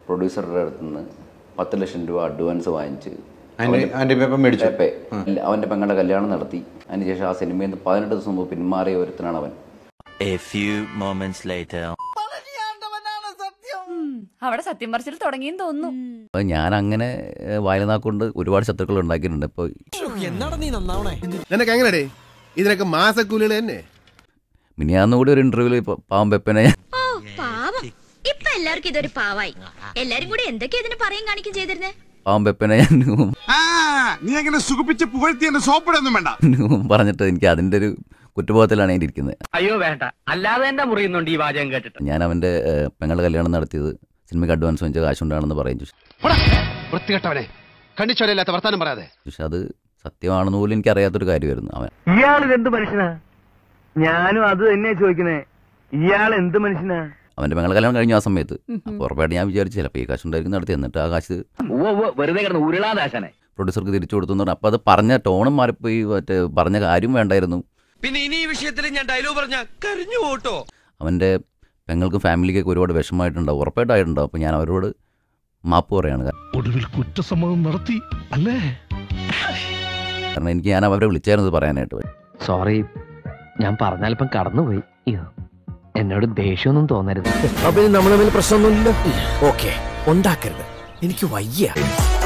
പ്രൊഡ്യൂസറുടെ അടുത്ത് നിന്ന് പത്ത് ലക്ഷം രൂപ അഡ്വാൻസ് വാങ്ങിച്ച് ആൻറ്റി ആൻറ്റി പേപ്പർ മേടിച്ചു പേപ്പെ അവൻ്റെ പെങ്ങളുടെ കല്യാണം നടത്തി അതിനുശേഷം ആ സിനിമയിൽ നിന്ന് പതിനെട്ട് ദിവസം മുമ്പ് പിന്മാറിയ ഒരുത്തനാണ് അവൻ A few moments later. അവിടെ സത്യം പറച്ചിൽ തുടങ്ങിയെന്ന് തോന്നുന്നു അപ്പോൾ ഞാൻ അങ്ങനെ വായനാക്കൊണ്ട് ഒരുപാട് ശത്രുക്കൾ ഉണ്ടാക്കിയിട്ടുണ്ട് ഇപ്പോൾ നിനക്ക് എങ്ങനെടേ ഇതിനൊക്കെ മാസക്കൂലികൾ തന്നെ മിനിയാന്ന് കൂടി ഒരു ഇന്റർവ്യൂവിൽ പാവം പെപ്പനെ ഓ പാവം ഇപ്പൊ എല്ലാവർക്കും ഇതൊരു പാവായി എല്ലാരും കൂടി എന്തൊക്കെയാ ഇതിന് പറയും കാണിക്കും ചെയ്തിരുന്നേ പാവം പെപ്പനെ ഞാൻ നീ അങ്ങനെ സുഖിപ്പിച്ച് പുകഴ്ത്തി എന്റെ സോപ്പിടൊന്നും വേണ്ട പറഞ്ഞിട്ട് എനിക്ക് അതിൻ്റെ ഒരു കുറ്റബോധത്തിലാണ് ഞാൻ ഇരിക്കുന്നത് അയ്യോ വേണ്ട അല്ലാതെ എന്റെ മുറിയുന്നുണ്ട് ഈ വാചകം കേട്ടിട്ട് ഞാൻ അവൻ്റെ പെങ്ങളുടെ കല്യാണം നടത്തിയത് സിനിമയ്ക്ക് അഡ്വാൻസ് വാങ്ങിച്ച കാശുകൊണ്ടാണെന്ന് പറയും ചോദിച്ചു വൃത്തികെട്ടവനെ കണ്ണിച്ചോരയില്ലാത്ത വർത്താനം പറയാതെ പക്ഷെ അത് സത്യമാണെന്ന് പോലും എനിക്ക് അറിയാത്തൊരു കാര്യമായിരുന്നു അവൻ ഇയാൾ എന്ത് മനുഷ്യനാ ഞാനും അത് തന്നെയാ ചോദിക്കണേ ഇയാൾ എന്ത് മനുഷ്യനാ അവൻ്റെ പെങ്ങളുടെ കല്യാണം കഴിഞ്ഞ ആ സമയത്ത് അപ്പോൾ ഉറപ്പായിട്ട് ഞാൻ വിചാരിച്ചു ചിലപ്പോൾ ഈ കാശുണ്ടായിരിക്കും നടത്തി എന്നിട്ട് ആ കാശ് വെറുതെ കിടന്ന് ഉരുളാദാശനെ പ്രൊഡ്യൂസർക്ക് തിരിച്ചു കൊടുത്തു എന്ന് പറഞ്ഞു അപ്പോൾ അത് പറഞ്ഞ ടോണും മാറിപ്പോയി മറ്റേ പറഞ്ഞ കാര്യം വേണ്ടായിരുന്നു പിന്നെ ഇനി ഈ വിഷയത്തിൽ ഞാൻ ഡയലോഗ് പറഞ്ഞ കരഞ്ഞു പോട്ടോ അവൻ്റെ പെങ്ങൾക്കും ഫാമിലിക്കൊക്കെ ഒരുപാട് വിഷമമായിട്ടുണ്ടാവും ഉറപ്പായിട്ടായിട്ടുണ്ടാവും അപ്പോൾ ഞാൻ അവരോട് മാപ്പ് പറയാണ് ഒടുവിൽ കുറ്റസമ്മതം നടത്തി അല്ലേ കാരണം എനിക്ക് ഞാൻ അവരെ വിളിച്ചായിരുന്നു ഇത് പറയാനായിട്ട് സോറി ഞാൻ പറഞ്ഞാലിപ്പം കടന്നുപോയി അയ്യോ എന്നോട് ദേഷ്യമൊന്നും തോന്നരുത് അപ്പൊ നമ്മൾ തമ്മിൽ പ്രശ്നമൊന്നുമില്ല ഓക്കെ ഉണ്ടാക്കരുത് എനിക്ക് വയ്യ